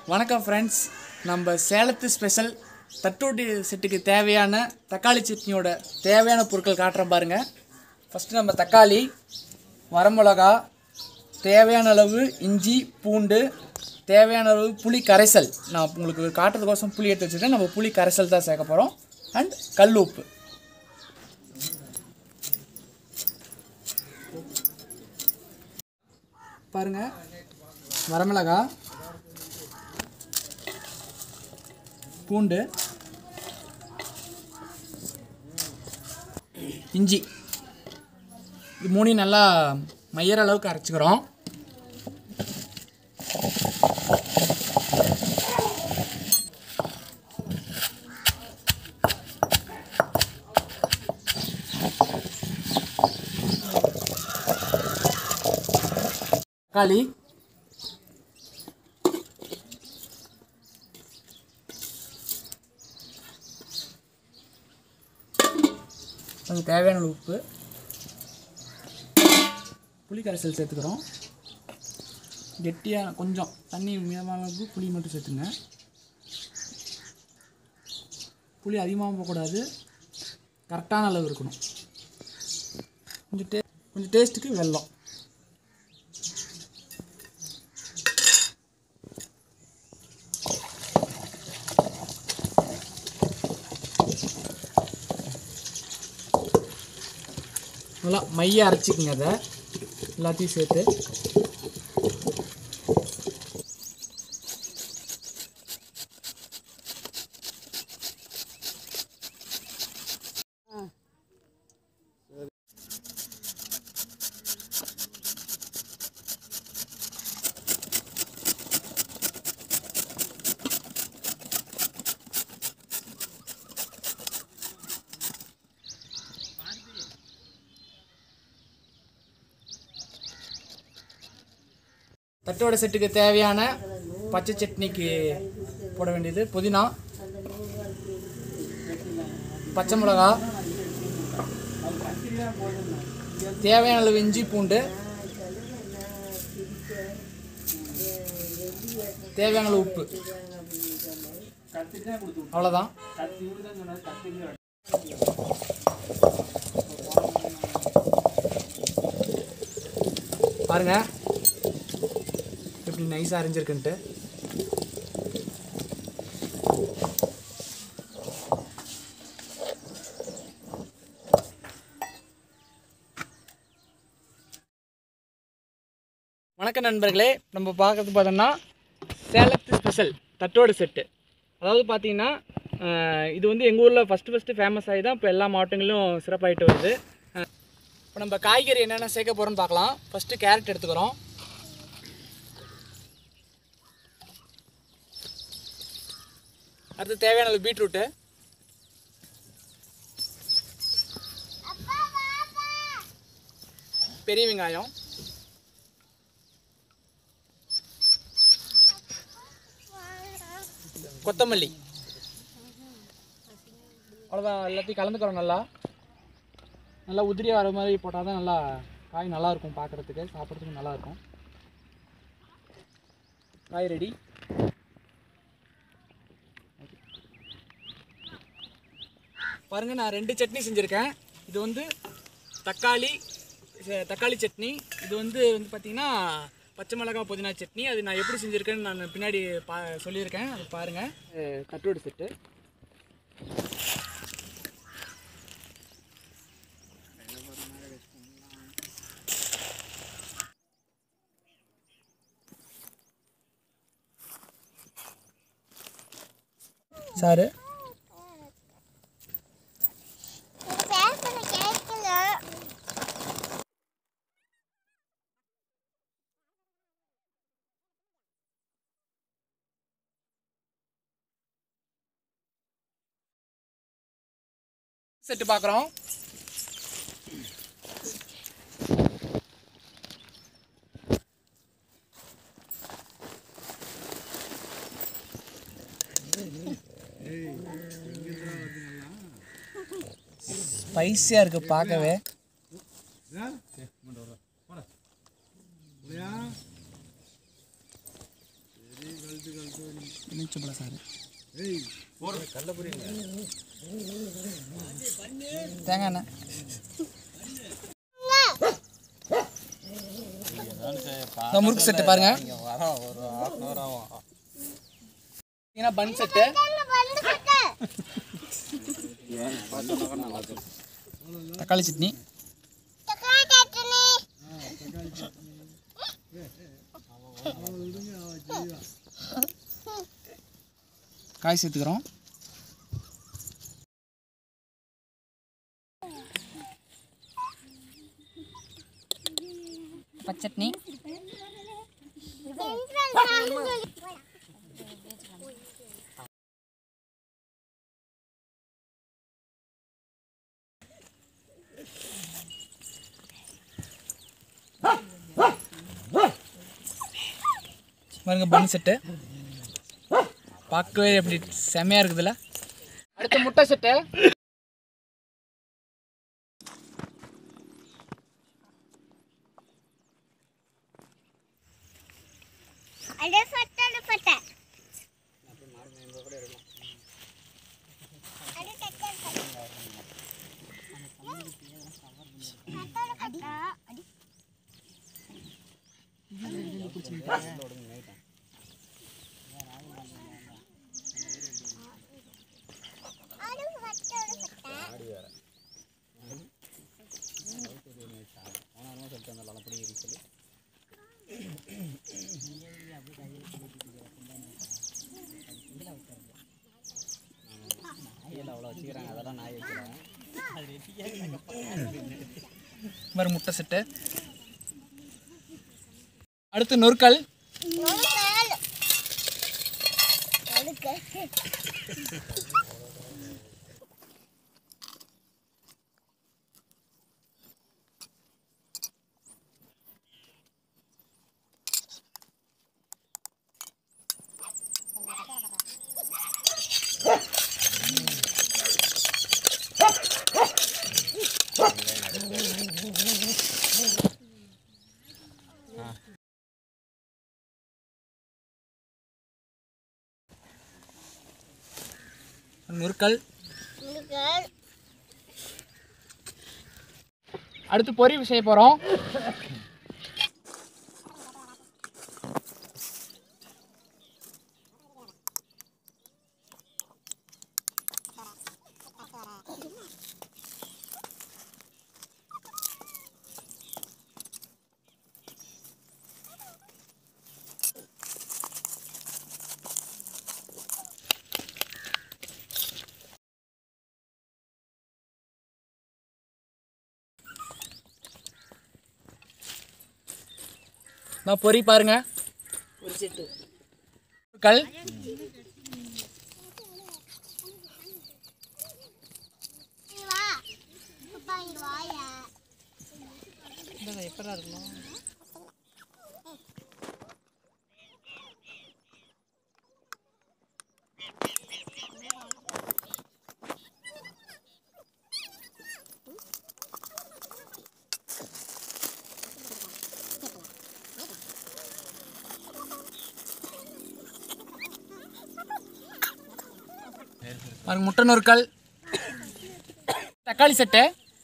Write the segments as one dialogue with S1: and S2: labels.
S1: வணக்கம் ஃப்ரெண்ட்ஸ் நம்ம சேலத்து ஸ்பெஷல் தட்டோட்டி செட்டுக்கு தேவையான தக்காளி சட்னியோட தேவையான பொருட்கள் காட்டுறேன் பாருங்க ஃபஸ்ட்டு நம்ம தக்காளி வரமிளகா தேவையான அளவு இஞ்சி பூண்டு தேவையான அளவு புளி கரைசல் நான் உங்களுக்கு காட்டுறதுக்கோசம் புளி எடுத்து வச்சுருக்கேன் நம்ம புளி கரைசல் தான் சேர்க்க போகிறோம் அண்ட் கல் உப்பு பாருங்க வரமிளகா பூண்டு இஞ்சி இது மூணையும் நல்லா மையற அளவுக்கு அரைச்சிக்கிறோம் தக்காளி கொஞ்சம் தேவையான அளவு உப்பு புளி கரைசல் சேர்த்துக்கிறோம் கெட்டியாக கொஞ்சம் தண்ணி மிதமான அளவுக்கு புளி மட்டும் சேர்த்துங்க புளி அதிகமாக போகக்கூடாது கரெக்டான அளவு இருக்கணும் கொஞ்சம் டே கொஞ்சம் டேஸ்ட்டுக்கு வெல்லம் நல்லா மைய அரைச்சிக்கங்க அதை எல்லாத்தையும் சேர்த்து தட்டோட செட்டுக்கு தேவையான பச்சை சட்னிக்கு போட வேண்டியது புதினா பச்சை மிளகா தேவையான அளவு இஞ்சி பூண்டு தேவையான அளவு உப்பு அவ்வளோதான் பாருங்க எப்படி நைஸாக அரைஞ்சிருக்குன்ட்டு வணக்கம் நண்பர்களே நம்ம பார்க்கறது பார்த்தோம்னா சேலத்து ஸ்பெஷல் தட்டோடு செட்டு அதாவது பார்த்தீங்கன்னா அஹ், இது வந்து எங்கள் ஊரில் ஃபஸ்ட்டு ஃபஸ்ட்டு ஃபேமஸ் ஆகி தான் இப்போ எல்லா மாவட்டங்களிலும் சிறப்பாயிட்டு வருது இப்போ நம்ம காய்கறி என்னென்ன சேர்க்க போகிறோம்னு பார்க்கலாம் ஃபஸ்ட்டு கேரட் எடுத்துக்கிறோம் அடுத்து தேவையான அளவு பீட்ரூட்டு பெரிய வெங்காயம் கொத்தமல்லி அவ்வளோதான் எல்லாத்தையும் கலந்துக்கிறோம் நல்லா நல்லா உதிரியாக வர மாதிரி போட்டால் தான் நல்லா காய் நல்லா இருக்கும் பார்க்குறதுக்கு சாப்பிட்றதுக்கு நல்லா இருக்கும் காய் ரெடி பாருங்க நான் ரெண்டு சட்னி செஞ்சுருக்கேன் இது வந்து தக்காளி ச- தக்காளி சட்னி இது வந்து வந்து பார்த்தீங்கன்னா பச்சை மிளகாய் புதினா சட்னி அது நான் எப்படி செஞ்சுருக்கேன்னு நான் பின்னாடி பா சொல்லியிருக்கேன் அது பாருங்கள் தட்டோடு செட்டு சாரு
S2: பேசுறது கேட்கல
S1: செட்டு பார்க்குறோம் ஸ்பைஸியாக இருக்குது பார்க்கவே எலுமிச்சம்பழ சாறு தேங்காய் எண்ணெய் இந்த முறுக்கு செட்டு பாருங்க பார்த்தீங்கன்னா பன் செட்டு தக்காளி சட்னி காய் சேர்த்துக்கிறோம் பச்சட்னி பாருங்க பன் செட்டு பார்க்கவே எப்படி செமையாக இருக்குதுல்ல அடுத்து முட்டை செட்டு
S2: அடே பட்டட பட்ட அடே கட்ட பட்ட அடி அடி பட்டட பட்ட
S1: மாதிரி முட்டை செட்டு அடுத்து நொறுக்கல்
S2: ஒரு கால் ஒரு கால்
S1: நொறுக்கல்
S2: ஒரு கால்
S1: அடுத்து பொரி செய்ய போகிறோம் நான் பொரி பாருங்க கல்
S2: இங்க வா அப்பா இங்க வாயா
S1: பாருங்க முட்டை நொறுக்கல் தக்காளி சட்டை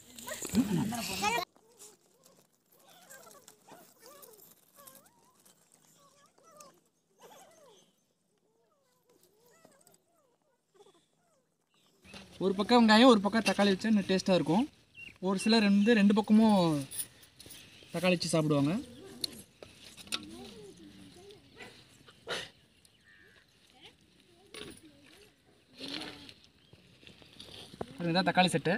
S1: ஒரு பக்கம் வெங்காயம் ஒரு பக்கம் தக்காளி வச்சா இன்னும் டேஸ்ட்டாக இருக்கும் ஒரு சிலர் வந்து ரெண்டு பக்கமும் தக்காளி வச்சு சாப்பிடுவாங்க அதுதான் தக்காளி செட்டு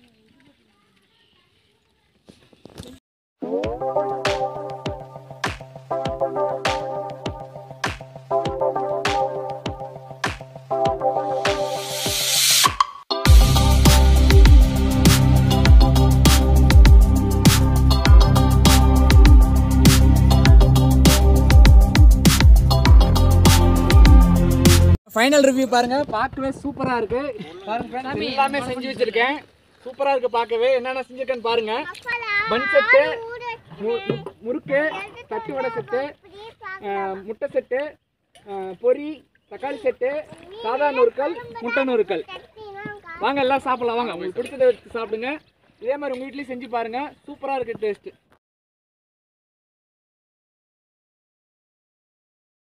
S1: ஃபைனல் ரிவ்யூ பாருங்க பார்க்கவே சூப்பரா இருக்கு பாருங்க friends, எல்லாமே செஞ்சு வச்சிருக்கேன் சூப்பரா இருக்கு பார்க்கவே என்னென்ன செஞ்சிருக்கேன்னு பாருங்க பன் செட்டு மு- மு- முறுக்கு தட்டு வடை செட்டு அஹ், முட்டை செட்டு அஹ், பொரி தக்காளி செட்டு சாதா நொறுக்கல் முட்டை நொறுக்கல் வாங்க எல்லாம் சாப்பிடலாம் வாங்க உங்களுக்கு பிடிச்சதை எடுத்து சாப்பிடுங்க இதே மாதிரி உங்கள் வீட்லேயும் செஞ்சு பாருங்கள் சூப்பராக இருக்குது டேஸ்ட்டு